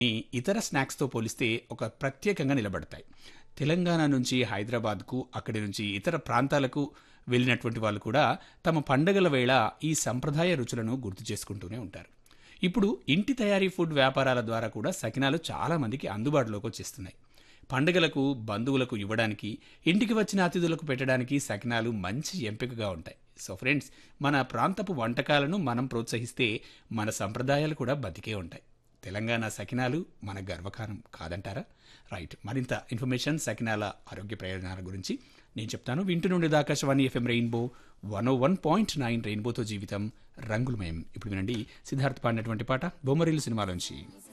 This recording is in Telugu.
ఈ ఇతర స్నాక్స్తో పోలిస్తే ఒక ప్రత్యేకంగా నిలబడతాయి తెలంగాణ నుంచి హైదరాబాద్కు అక్కడి నుంచి ఇతర ప్రాంతాలకు వెళ్ళినటువంటి వాళ్ళు కూడా తమ పండగల వేళ ఈ సంప్రదాయ రుచులను గుర్తు చేసుకుంటూనే ఉంటారు ఇప్పుడు ఇంటి తయారీ ఫుడ్ వ్యాపారాల ద్వారా కూడా సకినాలు చాలా మందికి అందుబాటులోకి వచ్చేస్తున్నాయి పండుగలకు బంధువులకు ఇవ్వడానికి ఇంటికి వచ్చిన అతిథులకు పెట్టడానికి సకినాలు మంచి ఎంపికగా ఉంటాయి సో ఫ్రెండ్స్ మన ప్రాంతపు వంటకాలను మనం ప్రోత్సహిస్తే మన సంప్రదాయాలు కూడా బతికే ఉంటాయి తెలంగాణ సకినాలు మన గర్వకారం కాదంటారా రైట్ మరింత ఇన్ఫర్మేషన్ సకినాల ఆరోగ్య ప్రయోజనాల గురించి నేను చెప్తాను వింటూ నుండి Akashvani FM rainbow one O one point nine రెయిన్బోతో జీవితం రంగులమయం ఇప్పుడు వినండి సిద్ధార్థ్ పాడినటువంటి పాట బొమ్మరిల్లు సినిమాలోంచి